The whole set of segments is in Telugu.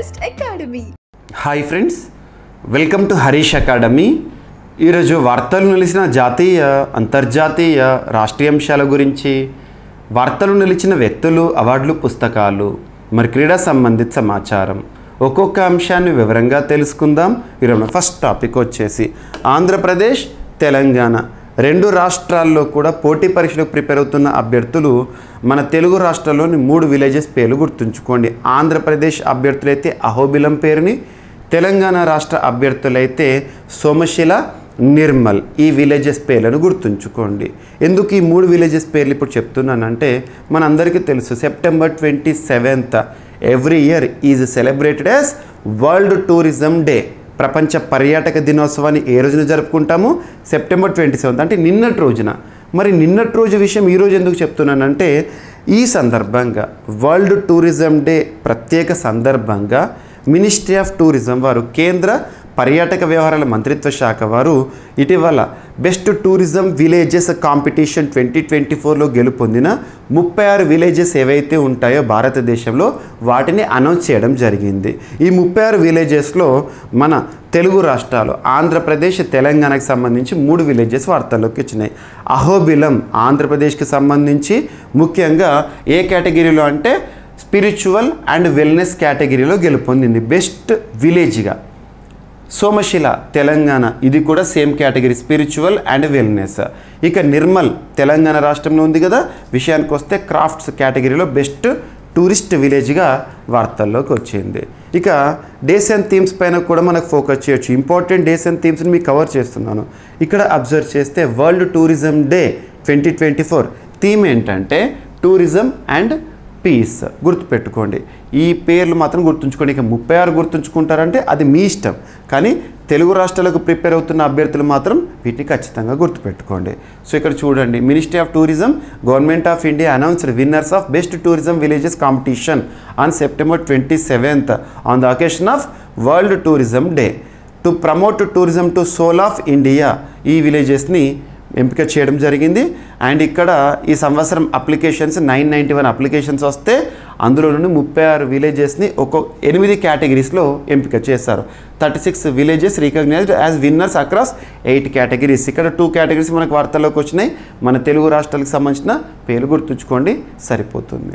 Best Academy. Hi friends welcome to Harish academy ఈరోజు వార్తలు నిలిచిన జాతీయ అంతర్జాతీయ రాష్ట్రీయ అంశాల గురించి వార్తలు నిలిచిన వ్యక్తులు అవార్డులు పుస్తకాలు మరి క్రీడా సంబంధిత సమాచారం ఒక్కొక్క అంశాన్ని వివరంగా తెలుసుకుందాం ఈరోజు ఫస్ట్ టాపిక్ వచ్చేసి ఆంధ్రప్రదేశ్ తెలంగాణ రెండు రాష్ట్రాల్లో కూడా పోటీ పరీక్షలకు ప్రిపేర్ అవుతున్న అభ్యర్థులు మన తెలుగు రాష్ట్రాల్లోని మూడు విలేజెస్ పేర్లు గుర్తుంచుకోండి ఆంధ్రప్రదేశ్ అభ్యర్థులైతే అహోబిలం పేరుని తెలంగాణ రాష్ట్ర అభ్యర్థులైతే సోమశిల నిర్మల్ ఈ విలేజెస్ పేర్లను గుర్తుంచుకోండి ఎందుకు ఈ మూడు విలేజెస్ పేర్లు ఇప్పుడు చెప్తున్నానంటే మనందరికీ తెలుసు September twenty seventh every year is celebrated as world tourism day ప్రపంచ పర్యాటక దినోత్సవాన్ని ఏ రోజున జరుపుకుంటాము సెప్టెంబర్ ట్వంటీ సెవెంత్ అంటే నిన్నటి రోజున మరి నిన్నటి రోజు విషయం ఈ రోజు ఎందుకు చెప్తున్నానంటే ఈ సందర్భంగా వరల్డ్ టూరిజం డే ప్రత్యేక సందర్భంగా మినిస్ట్రీ ఆఫ్ టూరిజం వారు కేంద్ర పర్యాటక వ్యవహారాల మంత్రిత్వ శాఖ వారు ఇటీవల best tourism villages competition twenty twenty ఫోర్లో గెలుపొందిన ముప్పై ఆరు విలేజెస్ ఏవైతే ఉంటాయో భారతదేశంలో వాటిని అనౌన్స్ చేయడం జరిగింది ఈ ముప్పై ఆరు విలేజెస్లో మన తెలుగు రాష్ట్రాలు ఆంధ్రప్రదేశ్ తెలంగాణకి సంబంధించి మూడు విలేజెస్ వార్తల్లోకి వచ్చినాయి అహోబిలం ఆంధ్రప్రదేశ్కి సంబంధించి ముఖ్యంగా ఏ కేటగిరీలో అంటే స్పిరిచువల్ అండ్ వెల్నెస్ కేటగిరీలో గెలుపొందింది బెస్ట్ విలేజ్గా సోమశిల తెలంగాణ ఇది కూడా same category spiritual and wellness ఇక నిర్మల్ తెలంగాణ రాష్ట్రంలో ఉంది కదా విషయానికి వస్తే క్రాఫ్ట్స్ కేటగిరీలో బెస్ట్ టూరిస్ట్ విలేజ్గా వార్తల్లోకి వచ్చింది ఇక డేస్ అండ్ థీమ్స్ పైన కూడా మనకు ఫోకస్ చేయొచ్చు ఇంపార్టెంట్ డేస్ అండ్ థీమ్స్ని మీకు కవర్ చేస్తున్నాను ఇక్కడ అబ్జర్వ్ చేస్తే world tourism day twenty twenty four theme ఏంటంటే టూరిజం అండ్ పీస్ గుర్తుపెట్టుకోండి ఈ పేర్లు మాత్రం గుర్తుంచుకోండి ఇక ముప్పై ఆరు గుర్తుంచుకుంటారంటే అది మీ ఇష్టం కానీ తెలుగు రాష్ట్రాలకు ప్రిపేర్ అవుతున్న అభ్యర్థులు మాత్రం వీటిని ఖచ్చితంగా గుర్తుపెట్టుకోండి సో ఇక్కడ చూడండి ministry of tourism government of India announced winners of best tourism villages competition on September twenty seventh on the occasion of world tourism day to promote tourism to soul of India ఈ విలేజెస్ని ఎంపిక చేయడం జరిగింది అండ్ ఇక్కడ ఈ సంవత్సరం applications nine ninety one applications వస్తే అందులో నుండి ముప్పై ఆరు విలేజెస్ని ఒక ఎనిమిది కేటగిరీస్లో ఎంపిక చేశారు thirty six villages recognised as winners across eight categories ఇక్కడ టూ కేటగిరీస్ మనకు వార్తల్లోకి వచ్చినాయి మన తెలుగు రాష్ట్రాలకు సంబంధించిన పేరు గుర్తుంచుకోండి సరిపోతుంది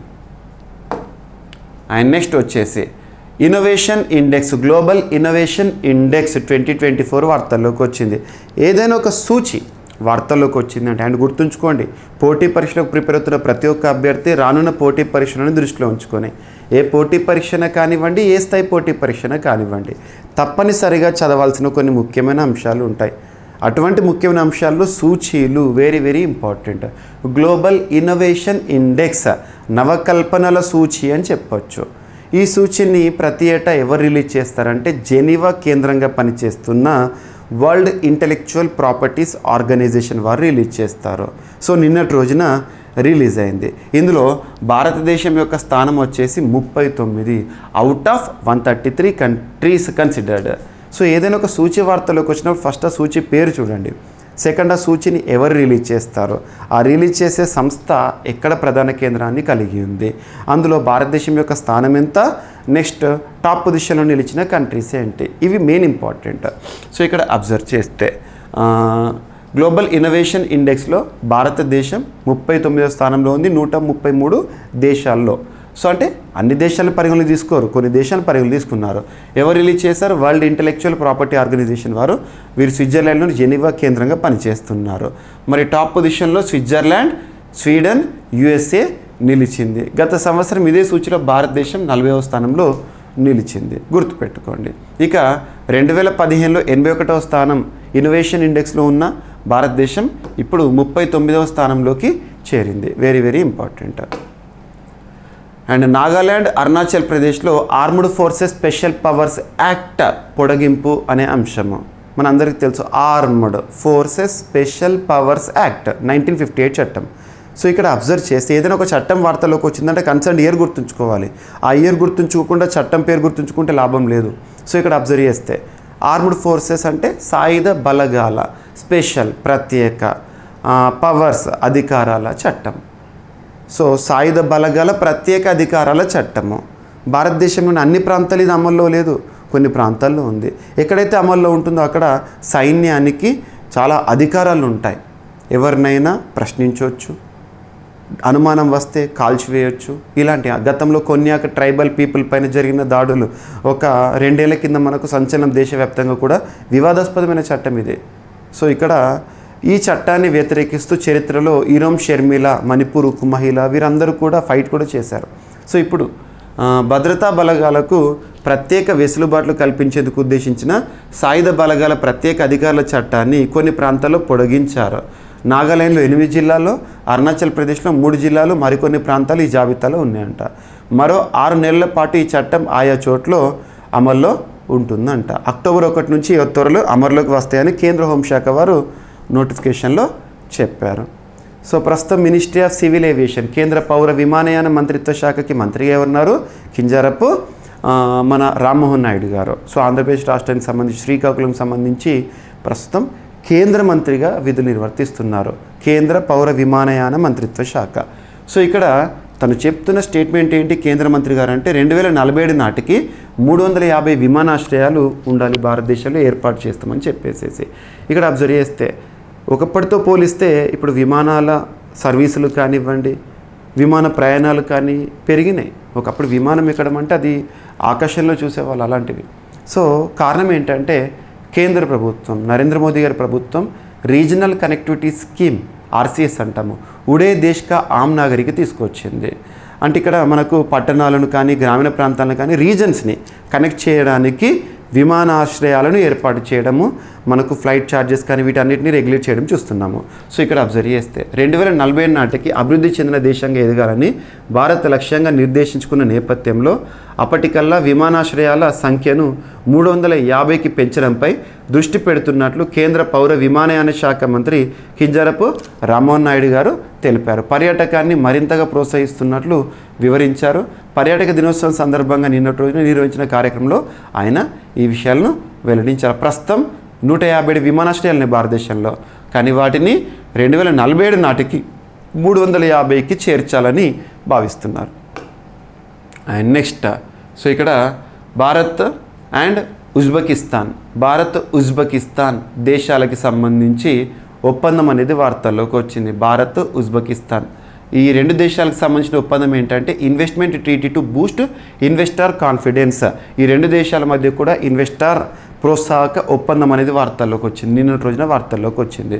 అండ్ నెక్స్ట్ వచ్చేసి innovation index global innovation index twenty twenty four వార్తల్లోకి వచ్చింది ఏదైనా ఒక సూచి వార్తల్లోకి వచ్చిందంటే అండ్ గుర్తుంచుకోండి పోటీ పరీక్షలకు ప్రిపేర్ అవుతున్న ప్రతి ఒక్క అభ్యర్థి రానున్న పోటీ పరీక్షలను దృష్టిలో ఉంచుకొని ఏ పోటీ పరీక్షన కానివ్వండి ఏ స్థాయి పోటీ పరీక్షన కానివ్వండి తప్పనిసరిగా చదవాల్సిన కొన్ని ముఖ్యమైన అంశాలు ఉంటాయి అటువంటి ముఖ్యమైన అంశాల్లో సూచీలు very very important global innovation index నవకల్పనల సూచి అని చెప్పొచ్చు ఈ సూచిని ప్రతి ఏటా ఎవరు రిలీజ్ చేస్తారంటే జెనీవా కేంద్రంగా పనిచేస్తున్న వరల్డ్ ఇంటెలెక్చువల్ ప్రాపర్టీస్ ఆర్గనైజేషన్ వారు రిలీజ్ చేస్తారు సో నిన్నటి రోజున రిలీజ్ అయింది ఇందులో భారతదేశం యొక్క స్థానం వచ్చేసి ముప్పై తొమ్మిది out of one thirty three countries considered so ఏదైనా ఒక సూచి వార్తలోకి వచ్చినప్పుడు ఫస్ట్ ఆ సూచి పేరు చూడండి సెకండ్ ఆ సూచిని ఎవరు రిలీజ్ చేస్తారు ఆ రిలీజ్ చేసే సంస్థ ఎక్కడ ప్రధాన కేంద్రాన్ని కలిగి ఉంది అందులో భారతదేశం యొక్క స్థానం ఎంత నెక్స్ట్ టాప్ పొజిషన్లో నిలిచిన కంట్రీస్ ఏంటి ఇవి మెయిన్ ఇంపార్టెంట్ సో ఇక్కడ అబ్జర్వ్ చేస్తే గ్లోబల్ ఇన్నోవేషన్ ఇండెక్స్లో భారతదేశం ముప్పై తొమ్మిదో స్థానంలో ఉంది నూట ముప్పై మూడు దేశాల్లో సో అంటే అన్ని దేశాలను పరిగణలు తీసుకోరు కొన్ని దేశాలు పరిగణలు తీసుకున్నారు ఎవరు రిలీజ్ చేశారు వరల్డ్ ఇంటెలెక్చువల్ ప్రాపర్టీ ఆర్గనైజేషన్ వారు వీరు స్విట్జర్లాండ్లోని జెనీవా కేంద్రంగా పనిచేస్తున్నారు మరి టాప్ పొజిషన్లో స్విట్జర్లాండ్ స్వీడన్ యుఎస్ఏ నిలిచింది గత సంవత్సరం ఇదే సూచిలో భారతదేశం నలభైవ స్థానంలో నిలిచింది గుర్తుపెట్టుకోండి ఇక రెండు వేల పదిహేనులో ఎనభై ఒకటవ స్థానం ఇన్నోవేషన్ ఇండెక్స్లో ఉన్న భారతదేశం ఇప్పుడు ముప్పై తొమ్మిదవ స్థానంలోకి చేరింది very very important and Nagaland Arunachal ప్రదేశ్లో armed forces special powers act పొడిగింపు అనే అంశము మనందరికీ తెలుసు armed forces special powers act nineteen fifty eight చట్టం సో ఇక్కడ అబ్జర్వ్ చేస్తే ఏదైనా ఒక చట్టం వార్తలోకి వచ్చిందంటే కన్సర్న్ ఇయర్ గుర్తుంచుకోవాలి ఆ ఇయర్ గుర్తుంచుకోకుండా చట్టం పేరు గుర్తుంచుకుంటే లాభం లేదు సో ఇక్కడ అబ్జర్వ్ చేస్తే ఆర్మ్డ్ ఫోర్సెస్ అంటే సాయుధ బలగాల స్పెషల్ ప్రత్యేక పవర్స్ అధికారాల చట్టం సో సాయుధ బలగాల ప్రత్యేక అధికారాల చట్టము భారతదేశంలోని అన్ని ప్రాంతాలు ఇది అమల్లో లేదు కొన్ని ప్రాంతాల్లో ఉంది ఎక్కడైతే అమల్లో ఉంటుందో అక్కడ సైన్యానికి చాలా అధికారాలు ఉంటాయి ఎవరినైనా ప్రశ్నించవచ్చు అనుమానం వస్తే కాల్చివేయొచ్చు ఇలాంటి గతంలో కొన్యాక ట్రైబల్ పీపుల్ పైన జరిగిన దాడులు ఒక రెండేళ్ల కింద మనకు సంచలనం దేశవ్యాప్తంగా కూడా వివాదాస్పదమైన చట్టం ఇది సో ఇక్కడ ఈ చట్టాన్ని వ్యతిరేకిస్తూ చరిత్రలో ఈరోమ్ షర్మిల మణిపూర్ ఉక్కు మహిళ వీరందరూ కూడా ఫైట్ కూడా చేశారు సో ఇప్పుడు ఆ, భద్రతా బలగాలకు ప్రత్యేక వెసులుబాట్లు కల్పించేందుకు ఉద్దేశించిన సాయుధ బలగాల ప్రత్యేక అధికారుల చట్టాన్ని కొన్ని ప్రాంతాల్లో పొడిగించారు నాగాలాండ్లో ఎనిమిది జిల్లాల్లో అరుణాచల్ ప్రదేశ్లో మూడు జిల్లాలు మరికొన్ని ప్రాంతాలు ఈ జాబితాలో ఉన్నాయంట మరో ఆరు నెలల పాటు ఈ చట్టం ఆయా చోట్ల అమల్లో ఉంటుందంట అక్టోబర్ ఒకటి నుంచి ఈ త్వరలో అమలులోకి వస్తాయని కేంద్ర హోంశాఖ వారు నోటిఫికేషన్లో చెప్పారు సో ప్రస్తుతం మినిస్ట్రీ ఆఫ్ సివిల్ ఏవియేషన్ కేంద్ర పౌర విమానయాన మంత్రిత్వ శాఖకి మంత్రిగా ఎవరున్నారు కింజరపు ఆ, మన రామ్మోహన్ నాయుడు గారు సో ఆంధ్రప్రదేశ్ రాష్ట్రానికి సంబంధించి శ్రీకాకుళం సంబంధించి ప్రస్తుతం కేంద్ర మంత్రిగా విధులు నిర్వర్తిస్తున్నారు కేంద్ర పౌర విమానయాన మంత్రిత్వ శాఖ సో ఇక్కడ తను చెప్తున్న స్టేట్మెంట్ ఏంటి కేంద్ర మంత్రి గారు అంటే రెండు వేల నలభై ఏడు నాటికి మూడు వందల యాభై విమానాశ్రయాలు ఉండాలి భారతదేశంలో ఏర్పాటు చేస్తామని చెప్పేసేసి ఇక్కడ అబ్జర్వ్ చేస్తే ఒకప్పటితో పోలిస్తే ఇప్పుడు విమానాల సర్వీసులు కానివ్వండి విమాన ప్రయాణాలు కానీ పెరిగినాయి ఒకప్పుడు విమానం ఎక్కడం అంటే అది ఆకాశంలో చూసేవాళ్ళు అలాంటివి సో కారణం ఏంటంటే కేంద్ర ప్రభుత్వం నరేంద్ర మోదీ గారి ప్రభుత్వం రీజనల్ కనెక్టివిటీ స్కీమ్ ఆర్సీఎస్ అంటాము ఉడే దేశ్ కా ఆమ్ నాగరికి తీసుకొచ్చింది అంటే ఇక్కడ మనకు పట్టణాలను కానీ గ్రామీణ ప్రాంతాలను కానీ రీజన్స్ని కనెక్ట్ చేయడానికి విమానాశ్రయాలను ఏర్పాటు చేయడము మనకు ఫ్లైట్ ఛార్జెస్ కానీ వీటన్నిటిని రెగ్యులేట్ చేయడం చూస్తున్నాము సో ఇక్కడ అబ్జర్వ్ చేస్తే రెండు వేల నలభై నాటికి అభివృద్ధి చెందిన దేశంగా ఎదగాలని భారత్ లక్ష్యంగా నిర్దేశించుకున్న నేపథ్యంలో అప్పటికల్లా విమానాశ్రయాల సంఖ్యను మూడు వందల యాభైకి పెంచడంపై దృష్టి పెడుతున్నట్లు కేంద్ర పౌర విమానయాన శాఖ మంత్రి కింజరపు రామ్మోహన్ నాయుడు గారు తెలిపారు పర్యాటకాన్ని మరింతగా ప్రోత్సహిస్తున్నట్లు వివరించారు పర్యాటక దినోత్సవం సందర్భంగా నిన్నటి రోజున నిర్వహించిన కార్యక్రమంలో ఆయన ఈ విషయాలను వెల్లడించారు ప్రస్తుతం నూట యాభై ఏడు విమానాశ్రయాలని భారతదేశంలో కానీ వాటిని రెండు వేల నలభై ఏడు నాటికి మూడు వందల యాభైకి చేర్చాలని భావిస్తున్నారు అండ్ నెక్స్ట్ సో ఇక్కడ Bharat and Uzbekistan Bharat Uzbekistan దేశాలకి సంబంధించి ఒప్పందం అనేది వార్తల్లోకి వచ్చింది భారత్ ఉజ్బెకిస్తాన్ ఈ రెండు దేశాలకు సంబంధించిన ఒప్పందం ఏంటంటే investment treaty to boost investor confidence ఈ రెండు దేశాల మధ్య కూడా ఇన్వెస్టర్ ప్రోత్సాహక ఒప్పందం అనేది వార్తల్లోకి వచ్చింది నిన్నటి రోజున వార్తల్లోకి వచ్చింది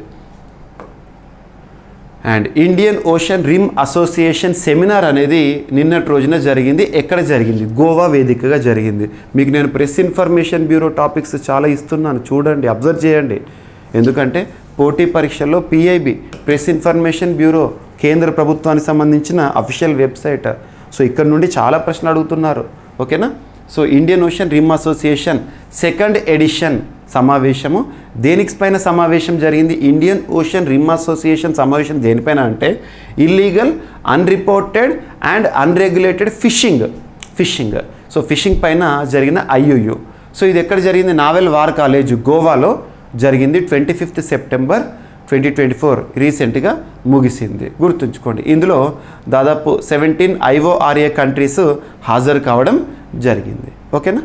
and Indian Ocean Rim Association seminar అనేది నిన్నటి రోజున జరిగింది ఎక్కడ జరిగింది గోవా వేదికగా జరిగింది మీకు నేను ప్రెస్ ఇన్ఫర్మేషన్ బ్యూరో టాపిక్స్ చాలా ఇస్తున్నాను చూడండి అబ్జర్వ్ చేయండి ఎందుకంటే పోటీ పరీక్షల్లో పిఐబి ప్రెస్ ఇన్ఫర్మేషన్ బ్యూరో కేంద్ర ప్రభుత్వానికి సంబంధించిన అఫీషియల్ వెబ్సైట్ సో ఇక్కడ నుండి చాలా ప్రశ్నలు అడుగుతున్నారు ఓకేనా so Indian Ocean Rim Association second edition సమావేశము దేనికి పైన సమావేశం జరిగింది ఇండియన్ ఓషన్ రిమ్ అసోసియేషన్ సమావేశం దేనిపైన అంటే illegal unreported and unregulated fishing fishing so fishing పైన జరిగిన ఐయుయు సో ఇది ఎక్కడ జరిగింది నావెల్ వార్ కాలేజ్ గోవాలో జరిగింది twenty fifth September twenty twenty four రీసెంట్గా ముగిసింది గుర్తుంచుకోండి ఇందులో దాదాపు సెవెంటీన్ ఐఓఆర్ఏ కంట్రీస్ హాజరు కావడం జరిగింది ఓకేనా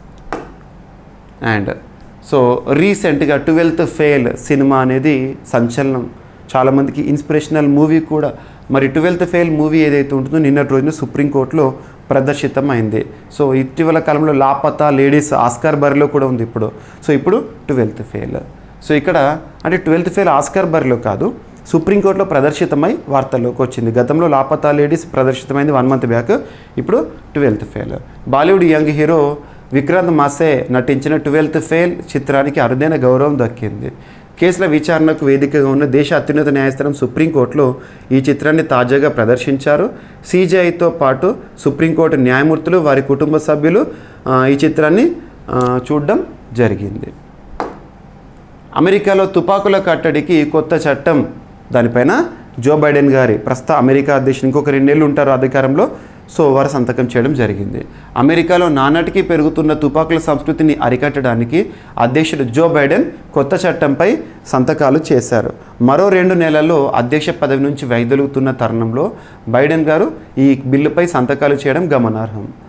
అండ్ సో రీసెంట్గా ట్వెల్త్ ఫెయిల్ సినిమా అనేది సంచలనం చాలామందికి ఇన్స్పిరేషనల్ మూవీ కూడా మరి ట్వెల్త్ ఫెయిల్ మూవీ ఏదైతే ఉంటుందో నిన్నటి రోజున సుప్రీంకోర్టులో ప్రదర్శితం అయింది సో ఇటీవల కాలంలో లాపతా లేడీస్ ఆస్కార్ బరిలో కూడా ఉంది ఇప్పుడు సో ఇప్పుడు ట్వెల్త్ ఫెయిల్ సో ఇక్కడ అంటే ట్వెల్త్ ఫెయిల్ ఆస్కార్ బరిలో కాదు సుప్రీంకోర్టులో ప్రదర్శితమై వార్తల్లోకి వచ్చింది గతంలో లాపతా లేడీస్ ప్రదర్శితమైంది వన్ మంత్ బ్యాక్ ఇప్పుడు twelfth fail Bollywood young hero Vikrant Massey నటించిన ట్వెల్త్ ఫెయిల్ చిత్రానికి అరుదైన గౌరవం దక్కింది కేసుల విచారణకు వేదికగా ఉన్న దేశ అత్యున్నత న్యాయస్థానం సుప్రీంకోర్టులో ఈ చిత్రాన్ని తాజాగా ప్రదర్శించారు సీజీఐతో పాటు సుప్రీంకోర్టు న్యాయమూర్తులు వారి కుటుంబ సభ్యులు ఆ, ఈ చిత్రాన్ని ఆ, చూడడం జరిగింది అమెరికాలో తుపాకుల కట్టడికి కొత్త చట్టం దానిపైన జో బైడెన్ గారి ప్రస్తుత అమెరికా అధ్యక్షుడు ఇంకొక రెండేళ్ళు ఉంటారు అధికారంలో సో వారు సంతకం చేయడం జరిగింది అమెరికాలో నానాటికి పెరుగుతున్న తుపాకుల సంస్కృతిని అరికట్టడానికి అధ్యక్షుడు జో బైడెన్ కొత్త చట్టంపై సంతకాలు చేశారు మరో రెండు నెలల్లో అధ్యక్ష పదవి నుంచి వైదొలుగుతున్న తరుణంలో బైడెన్ గారు ఈ బిల్లుపై సంతకాలు చేయడం గమనార్హం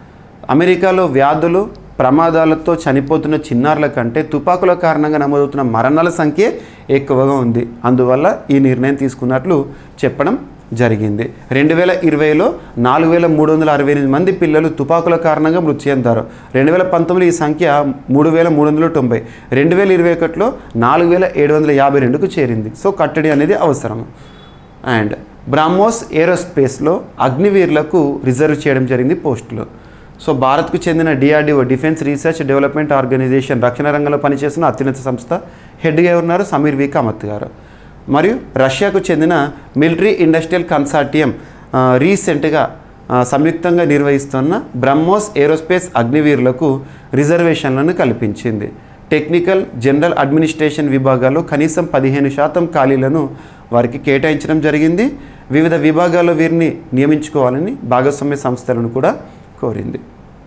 అమెరికాలో వ్యాధులు ప్రమాదాలతో చనిపోతున్న చిన్నారుల కంటే తుపాకుల కారణంగా నమోదవుతున్న మరణాల సంఖ్య ఎక్కువగా ఉంది అందువల్ల ఈ నిర్ణయం తీసుకున్నట్లు చెప్పడం జరిగింది రెండు వేల ఇరవైలో నాలుగు వేల మూడు వందల అరవై ఎనిమిది మంది పిల్లలు తుపాకుల కారణంగా మృతి చెందారు రెండు వేల పంతొమ్మిది ఈ సంఖ్య మూడు వేల మూడు వందల తొంభై రెండు వేల ఇరవై ఒకటిలో నాలుగు వేల ఏడు వందల యాభై రెండుకు చేరింది సో కట్టడి అనేది అవసరం అండ్ బ్రాహ్మోస్ ఏరోస్పేస్లో అగ్నివీరులకు రిజర్వ్ చేయడం జరిగింది పోస్టులు సో భారత్కు చెందిన DRDO defence research development organisation రక్షణ రంగంలో పనిచేస్తున్న అత్యున్నత సంస్థ హెడ్గా ఉన్నారు సమీర్ వి కామత్ గారు మరియు రష్యాకు చెందిన మిలిటరీ ఇండస్ట్రియల్ కన్సార్టియం ఆ, రీసెంట్గా ఆ, సంయుక్తంగా నిర్వహిస్తున్న బ్రహ్మోస్ ఏరోస్పేస్ అగ్నివీరులకు రిజర్వేషన్లను కల్పించింది టెక్నికల్ జనరల్ అడ్మినిస్ట్రేషన్ విభాగాల్లో కనీసం పదిహేను శాతం ఖాళీలను వారికి కేటాయించడం జరిగింది వివిధ విభాగాల్లో వీరిని నియమించుకోవాలని భాగస్వామ్య సంస్థలను కూడా కోరింది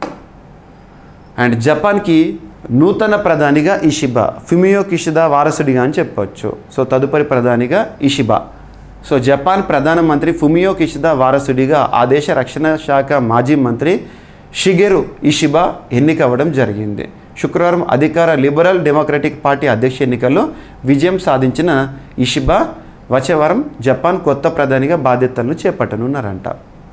అండ్ జపాన్కి నూతన ప్రధానిగా ఇషిబా ఫిమియో కిషిదా వారసుడిగా అని చెప్పొచ్చు సో తదుపరి ప్రధానిగా ఇషిబా సో జపాన్ ప్రధానమంత్రి ఫుమియో కిషిదా వారసుడిగా ఆ దేశ రక్షణ శాఖ మాజీ మంత్రి షిగెరు ఇషిబా ఎన్నికవ్వడం జరిగింది శుక్రవారం అధికార లిబరల్ డెమోక్రటిక్ పార్టీ అధ్యక్ష ఎన్నికల్లో విజయం సాధించిన ఇషిబా వచ్చే వారం జపాన్ కొత్త ప్రధానిగా బాధ్యతలను చేపట్టనున్నారంట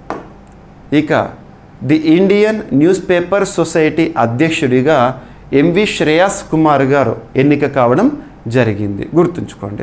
ఇక the Indian Newspaper Society అధ్యక్షుడిగా ఎంవి శ్రేయాస్ కుమార్ గారు ఎన్నిక కావడం జరిగింది గుర్తుంచుకోండి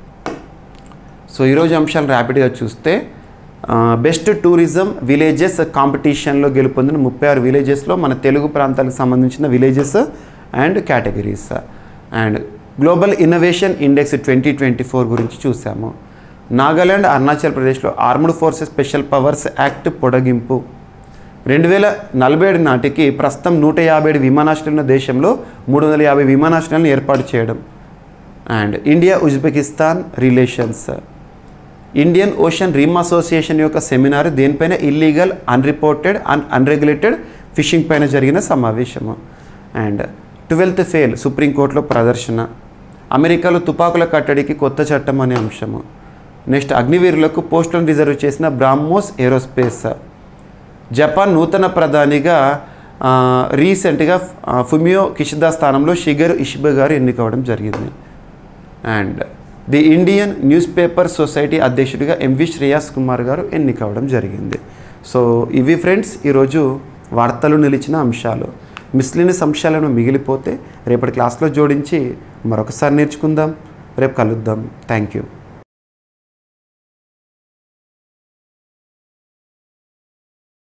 సో ఈరోజు అంశాలు ర్యాపిడ్గా చూస్తే బెస్ట్ టూరిజం విలేజెస్ కాంపిటీషన్లో గెలుపొందిన ముప్పై ఆరు విలేజెస్లో మన తెలుగు ప్రాంతాలకు సంబంధించిన villages and categories and global innovation index twenty twenty four గురించి చూసాము నాగాలాండ్ అరుణాచల్ ప్రదేశ్లో armed forces special powers act పొడిగింపు రెండు వేల నలభై ఏడు నాటికి ప్రస్తుతం నూట యాభై ఏడు విమానాశ్రయాలు ఉన్న దేశంలో మూడు వందల యాభై విమానాశ్రయాలను ఏర్పాటు చేయడం and India Uzbekistan relations Indian Ocean Rim Association యొక్క సెమినార్ దేనిపైన illegal unreported and unregulated fishing పైన జరిగిన సమావేశము అండ్ ట్వెల్త్ ఫెయిల్ సుప్రీంకోర్టులో ప్రదర్శన అమెరికాలో తుపాకుల కట్టడికి కొత్త చట్టం అనే అంశము నెక్స్ట్ అగ్నివీరులకు పోస్టులను రిజర్వ్ చేసిన బ్రాహ్మోస్ ఏరోస్పేస్ జపాన్ నూతన ప్రధానిగా ఆ, రీసెంట్గా ఆ, ఫుమియో కిషిదా స్థానంలో షిగర్ ఇషిబా గారు ఎన్నికవడం జరిగింది and the Indian Newspaper Society అధ్యక్షుడిగా ఎంవి శ్రేయాస్ కుమార్ గారు ఎన్నికవడం జరిగింది సో ఇవి ఫ్రెండ్స్ ఈరోజు వార్తలు నిలిచిన అంశాలు మిస్లినియస్ అంశాలను మిగిలిపోతే రేపటి క్లాస్లో జోడించి మరొకసారి నేర్చుకుందాం రేపు కలుద్దాం థ్యాంక్ యూ